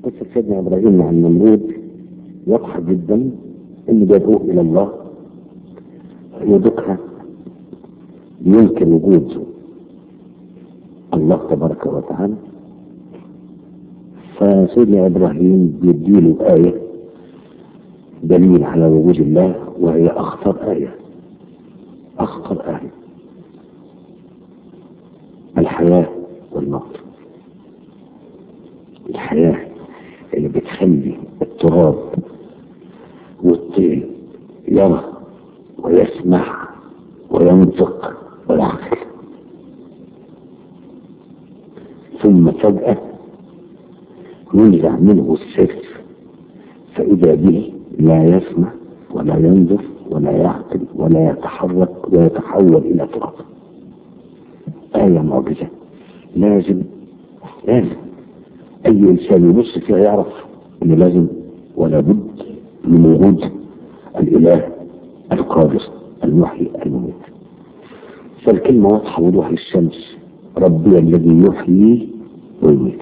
قصة سيدنا إبراهيم مع النمرود واضحة جدا إن بيدعوه إلى الله يدركها ينكر وجود الله تبارك وتعالى فسيدنا إبراهيم بيديله آية دليل على وجود الله وهي أخطر آية أخطر آية الحياة والموت الحياة اللي بتخلي التراب والطين يرى ويسمع وينطق ويعقل ثم فجأة ينزع منه السر فإذا به لا يسمع ولا ينظر ولا يعقل ولا يتحرك ويتحول إلى تراب آية معجزة لازم لازم أي إنسان يبص فيها يعرف إن لازم ولا بد من وجود الإله القادر المحيي المميت فالكلمة واضحة وضوح الشمس ربي الذي يحيي ويميت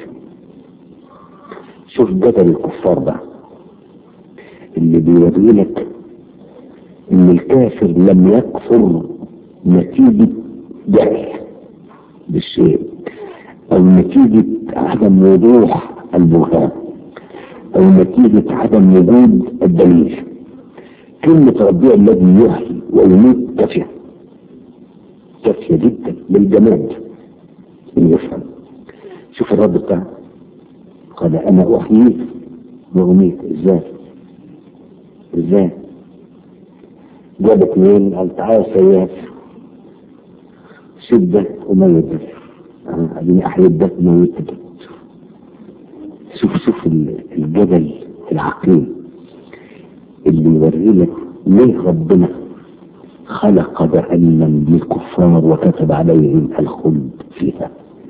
شوف جدل الكفار بقى اللي بيوري لك ان الكافر لم يكفر نتيجة جهل بالشيء او نتيجة عدم وضوح البرهان او نتيجة عدم وجود الدليل كلمة ربي الذي يحيي ويميت كافية كافية جدا للجماد اللي يفهم شوف الرد بتاعه قال انا احيي واميت ازاي ازاي جاب اثنين قال تعالى سيئات شدة وميت ده اديني احيي ده وميت ده شوف شوف الجدل العقيم اللي يوري لك ليه ربنا خلق جهنم للكفار وكتب عليهم الخلد فيها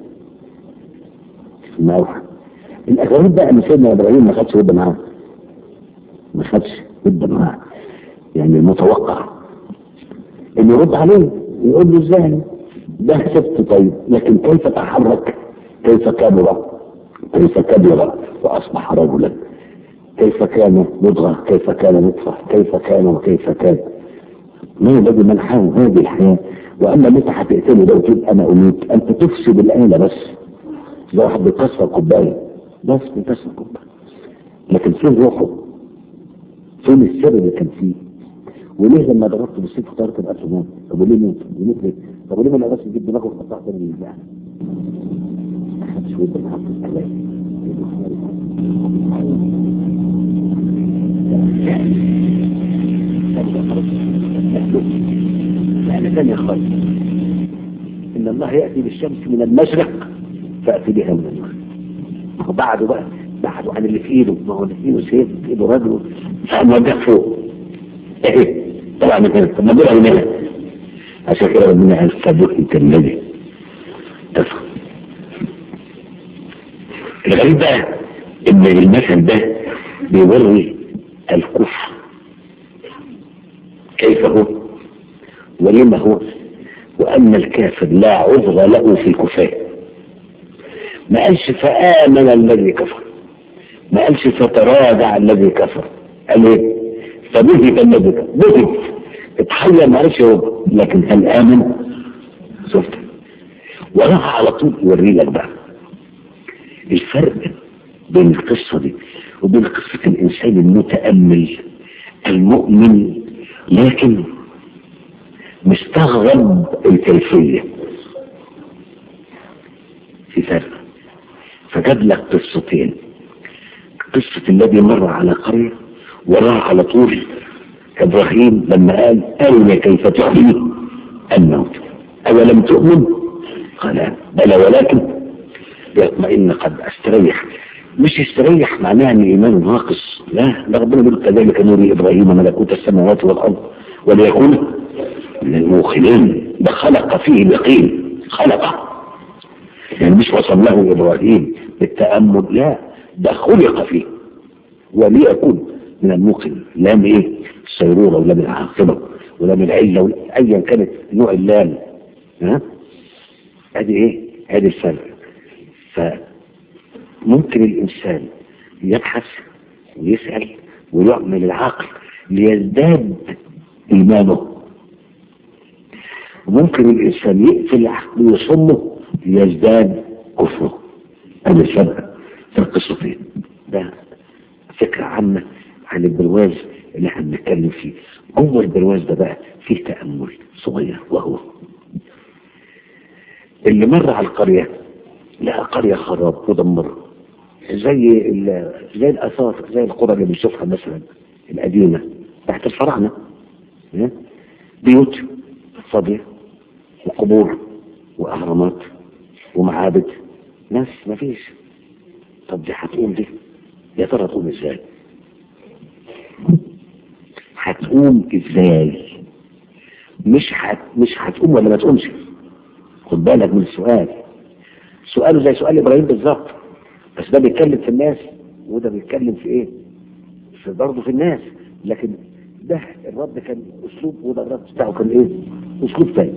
الموحى الأغرب بقى ان سيدنا ابراهيم ما خدش ود معاه ما خدش ود معاه يعني المتوقع انه يرد عليه يقول له ازاي ده سبت طيب لكن كيف تحرك كيف كبر كيف كبر واصبح رجلا كيف كان مضغة كيف كان نطفة كيف كان وكيف كان ما الذي منحه هذه الحياة واما اللي انت هتقتله ده وتقول انا اميت انت تفسد الآلة بس ده واحد بيكسر كوبايه بس بيكسر كوبايه لكن فين روحه فين السر اللي كان فيه وليه لما ضربت بالسيف اخترت القتل موت طب وليه موت يموت ليه طب وليه ما نقدرش نجيب دماغه وقطعت من الجاه ما حدش ود معاه في الكلام يعني ثانية خالص إن الله يأتي بالشمس من المشرق فأتي بها من المغرب وبعده بقى بعده عن اللي في ايده ما هو اللي في ايده سيف في ايده رجل فموجه فوق ايه طبعا كده طب ما دول منها عشان كده ربنا قال فبهت الذي تفهم الغريب بقى ان المثل ده بيوري الكفر كيف هو ولما هو وأن الكافر لا عذر له في الكفاية ما قالش فآمن الذي كفر ما قالش فتراجع الذي كفر قال ايه فبهت الذي كفر بهت اتحير ما قالش هو لكن هل آمن شفت وراح على طول يوري لك بقى الفرق بين القصة دي وبين قصة الإنسان المتأمل المؤمن لكن مستغرب الكيفية في فرق فجاب لك قصتين قصة الذي مر على قرية وراح على طول إبراهيم لما قال أرنا كيف تحيي الموت أولم تؤمن قال بلى ولكن يطمئن قد استريح مش استريح معناها ان ايمانه ناقص لا ده ربنا بيقول كذلك نوري ابراهيم ملكوت السماوات والارض وليكون من الموقنين ده خلق فيه اليقين خلقه يعني مش وصل له ابراهيم بالتامل لا ده خلق فيه وليكون من الموقن لا من ايه السيروره ولا من العاقبه ولا من العله ولا ايا كانت نوع اللام ها ادي ايه ادي الفرق فممكن الانسان يبحث ويسأل ويعمل العقل ليزداد إيمانه وممكن الإنسان يقفل عقله ويصمه ليزداد كفره هذا السبب في القصتين ده فكرة عامة عن البرواز اللي احنا بنتكلم فيه جوه البرواز ده بقى فيه تأمل صغير وهو اللي مر على القرية لقى قرية خراب مدمرة زي ال- زي الآثار زي القرى اللي بنشوفها مثلا القديمة تحت الفراعنة ها؟ بيوت فاضية وقبور وأهرامات ومعابد ناس مفيش طب دي هتقوم دي يا ترى تقوم ازاي هتقوم ازاي مش هت... مش هتقوم ولا ما تقومش خد بالك من السؤال سؤاله زي سؤال ابراهيم بالظبط بس ده بيتكلم في الناس وده بيتكلم في ايه في برضه في الناس لكن ده الرد كان اسلوب وده الرد بتاعه كان ايه اسلوب تاني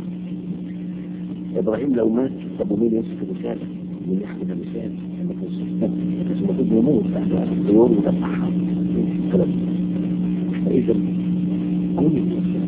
ابراهيم لو مات طب ومين يمسك الرساله مين يحمل الرساله ما كانش المفروض يموت بعد الطيور وتفتحها كلام فاذا كل